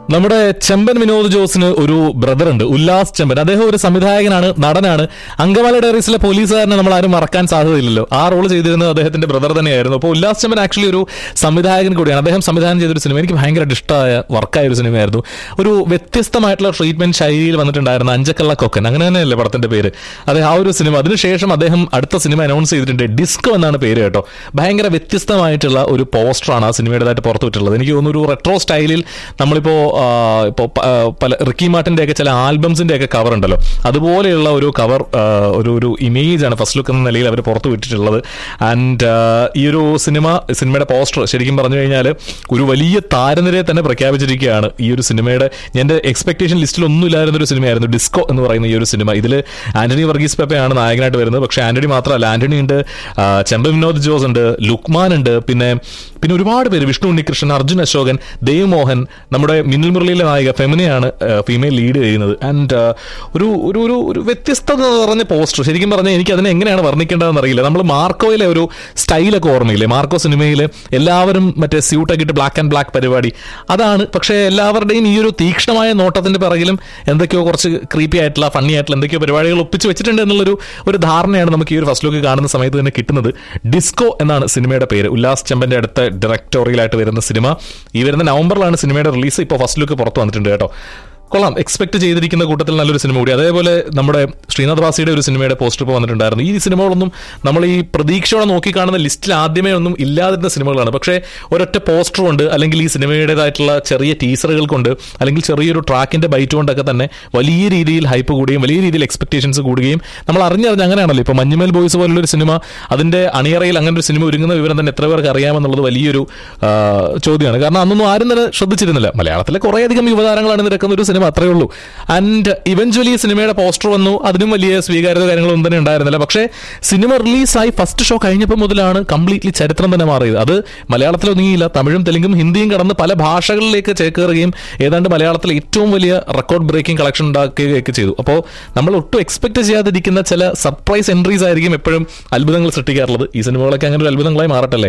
നമ്മുടെ ചെമ്പൻ വിനോദ് ജോസിന് ഒരു ബ്രദർ ഉണ്ട് ഉല്ലാസ് ചെമ്പൻ അദ്ദേഹം ഒരു സംവിധായകനാണ് നടനാണ് അങ്കമാലി ഡയറീസിലെ പോലീസുകാരനെ നമ്മൾ ആരും മറക്കാൻ സാധ്യതയില്ലല്ലോ ആ റോൾ ചെയ്തിരുന്നത് അദ്ദേഹത്തിന്റെ ബ്രദർ തന്നെയായിരുന്നു അപ്പോൾ ഉല്ലാസ് ചെമ്പൻ ആക്ച്വലി ഒരു സംവിധായകൻ കൂടിയാണ് അദ്ദേഹം സംവിധാനം ചെയ്തൊരു സിനിമ എനിക്ക് ഭയങ്കരമായിട്ട് ഇഷ്ടമായ വർക്കായ ഒരു സിനിമയായിരുന്നു ഒരു വ്യത്യസ്തമായിട്ടുള്ള ട്രീറ്റ്മെന്റ് ശൈലിയിൽ വന്നിട്ടുണ്ടായിരുന്ന അഞ്ചക്കള്ള കൊക്കൻ അങ്ങനെ തന്നെയല്ലേ പടത്തിന്റെ പേര് അതെ ആ ഒരു സിനിമ അതിനുശേഷം അദ്ദേഹം അടുത്ത സിനിമ അനൗൺസ് ചെയ്തിട്ടുണ്ട് ഡിസ്കോ എന്നാണ് പേര് കേട്ടോ ഭയങ്കര വ്യത്യസ്തമായിട്ടുള്ള ഒരു പോസ്റ്ററാണ് ആ സിനിമയുടേതായിട്ട് പുറത്തുവിട്ടുള്ളത് എനിക്ക് തോന്നുന്നു ഒരു റെട്രോ സ്റ്റൈലിൽ നമ്മളിപ്പോ ആ, ഇപ്പോ പ- ആ, പല റിക്കി മാർട്ടിന്റെ ഒക്കെ ചില ആൽബംസിന്റെ ഒക്കെ കവർ ഉണ്ടല്ലോ അതുപോലെയുള്ള ഒരു കവർ ഒരു ഒരു ഇമേജ് ആണ് ഫസ്റ്റ് ലുക്ക് എന്ന നിലയിൽ അവർ പുറത്തു വിട്ടിട്ടുള്ളത് ആൻഡ് ഈ ഒരു സിനിമ സിനിമയുടെ പോസ്റ്റർ ശരിക്കും പറഞ്ഞു കഴിഞ്ഞാൽ ഒരു വലിയ താരനിരയെ തന്നെ പ്രഖ്യാപിച്ചിരിക്കുകയാണ് ഈ ഒരു സിനിമയുടെ എന്റെ എക്സ്പെക്ടേഷൻ ലിസ്റ്റിൽ ഒന്നും ഇല്ലായിരുന്ന ഒരു സിനിമയായിരുന്നു ഡിസ്കോ എന്ന് പറയുന്ന ഈ ഒരു സിനിമ ഇതിൽ ആന്റണി വർഗീസ് പെപ്പയാണ് നായകനായിട്ട് വരുന്നത് പക്ഷേ ആന്റണി മാത്രമല്ല ആന്റണി ഉണ്ട് ആ, ചെമ്പ വിനോദ് ജോസ് ഉണ്ട് ലുക്മാൻ ഉണ്ട് പിന്നെ പിന്നെ ഒരുപാട് പേര് വിഷ്ണു ഉണ്ണികൃഷ്ണൻ അർജുൻ അശോകൻ ദേവ് മോഹൻ നമ്മുടെ മിന്നൽ മുരളിയിലെ നായിക ഫെമിനെയാണ് ഫീമെയിൽ ലീഡ് ചെയ്യുന്നത് ആൻഡ് ഒരു ഒരു ഒരു ഒരു വ്യത്യസ്തത നിറഞ്ഞ പോസ്റ്റർ ശരിക്കും പറഞ്ഞാൽ എനിക്ക് അതിനെ എങ്ങനെയാണ് വർണ്ണിക്കേണ്ടതെന്ന് അറിയില്ല നമ്മൾ മാർക്കോയിലെ ഒരു സ്റ്റൈലൊക്കെ ഓർമ്മയില്ലേ മാർക്കോ സിനിമയിൽ എല്ലാവരും മറ്റേ സ്യൂട്ടൊക്കെ ഇട്ട് ബ്ലാക്ക് ആൻഡ് ബ്ലാക്ക് പരിപാടി അതാണ് പക്ഷേ എല്ലാവരുടെയും ഈ ഒരു തീക്ഷ്ണമായ നോട്ടത്തിന്റെ പിറകിലും എന്തൊക്കെയോ കുറച്ച് ക്രീപ്പി ആയിട്ടുള്ള ഫണ്ണി ആയിട്ടുള്ള എന്തൊക്കെയോ പരിപാടികൾ ഒപ്പിച്ച് വെച്ചിട്ടുണ്ട് എന്നുള്ളൊരു ഒരു ധാരണയാണ് നമുക്ക് ഈ ഒരു ഫസ്റ്റ് ലുക്ക് കാണുന്ന സമയത്ത് തന്നെ കിട്ടുന്നത് ഡിസ്കോ എന്നാണ് സിനിമയുടെ പേര് ഉല്ലാസ് ചെമ്പന്റെ അടുത്ത ഡയറക്ടോറിയലായിട്ട് വരുന്ന സിനിമ ഈ വരുന്ന നവംബറിലാണ് സിനിമയുടെ റിലീസ് ഇപ്പോൾ ഫസ്റ്റ് ലുക്ക് പുറത്ത് വന്നിട്ടുണ്ട് കേട്ടോ കൊള്ളാം എക്സ്പെക്ട് ചെയ്തിരിക്കുന്ന കൂട്ടത്തിൽ നല്ലൊരു സിനിമ കൂടി അതേപോലെ നമ്മുടെ ശ്രീനാഥ് വാസിയുടെ ഒരു സിനിമയുടെ പോസ്റ്റർ ഇപ്പോൾ വന്നിട്ടുണ്ടായിരുന്നു ഈ സിനിമകളൊന്നും നമ്മൾ ഈ പ്രതീക്ഷയോടെ നോക്കിക്കാണുന്ന ലിസ്റ്റിൽ ആദ്യമേ ഒന്നും ഇല്ലാതിരുന്ന സിനിമകളാണ് പക്ഷേ ഒരൊറ്റ പോസ്റ്റർ കൊണ്ട് അല്ലെങ്കിൽ ഈ സിനിമയുടേതായിട്ടുള്ള ചെറിയ ടീസറുകൾ കൊണ്ട് അല്ലെങ്കിൽ ചെറിയൊരു ട്രാക്കിന്റെ ബൈറ്റ് കൊണ്ടൊക്കെ തന്നെ വലിയ രീതിയിൽ ഹൈപ്പ് കൂടുകയും വലിയ രീതിയിൽ എക്സ്പെക്ടേഷൻസ് കൂടുകയും നമ്മൾ അറിഞ്ഞറിഞ്ഞ് അങ്ങനെയാണല്ലോ ഇപ്പോൾ മഞ്ഞുമേൽ ബോയ്സ് പോലുള്ളൊരു സിനിമ അതിന്റെ അണിയറയിൽ അങ്ങനെ ഒരു സിനിമ ഒരുങ്ങുന്ന വിവരം തന്നെ എത്ര പേർക്ക് അറിയാമെന്നുള്ളത് വലിയൊരു ആ, ചോദ്യമാണ് കാരണം അന്നൊന്നും ആരും തന്നെ ശ്രദ്ധിച്ചിരുന്നില്ല മലയാളത്തിലെ കുറേയധികം യുവതാരങ്ങളാണ് നിരക്കുന്ന ഒരു സിനിമ അത്രയേ ഉള്ളൂ ആൻഡ് ഇവഞ്ച്വലി സിനിമയുടെ പോസ്റ്റർ വന്നു അതിനും വലിയ സ്വീകാര്യത കാര്യങ്ങളൊന്നും തന്നെ ഉണ്ടായിരുന്നില്ല പക്ഷേ സിനിമ റിലീസായി ഫസ്റ്റ് ഷോ കഴിഞ്ഞപ്പോൾ മുതലാണ് കംപ്ലീറ്റ്ലി ചരിത്രം തന്നെ മാറിയത് അത് മലയാളത്തിൽ ഒതുങ്ങിയില്ല തമിഴും തെലുങ്കും ഹിന്ദിയും കടന്ന് പല ഭാഷകളിലേക്ക് ചേക്കേറുകയും ഏതാണ്ട് മലയാളത്തിലെ ഏറ്റവും വലിയ റെക്കോർഡ് ബ്രേക്കിംഗ് കളക്ഷൻ ഉണ്ടാക്കുകയൊക്കെ ചെയ്തു അപ്പോൾ നമ്മൾ ഒട്ടും എക്സ്പെക്ട് ചെയ്യാതിരിക്കുന്ന ചില സർപ്രൈസ് എൻട്രീസ് ആയിരിക്കും എപ്പോഴും അത്ഭുതങ്ങൾ സൃഷ്ടിക്കാറുള്ളത് ഈ സിനിമകളൊക്കെ അങ്ങനെ ഒരു അത്ഭുതങ്ങളായി മാറട്ടല്ലേ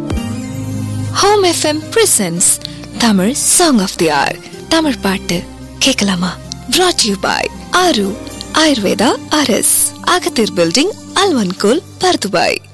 home FM presents Tamil song of the R Tamil பாட்டு கேட்கலாமா brought you by Aaru Ayurveda RS அகத்தீர் பில்டிங் அல்வன்கோல் பர்துபாய்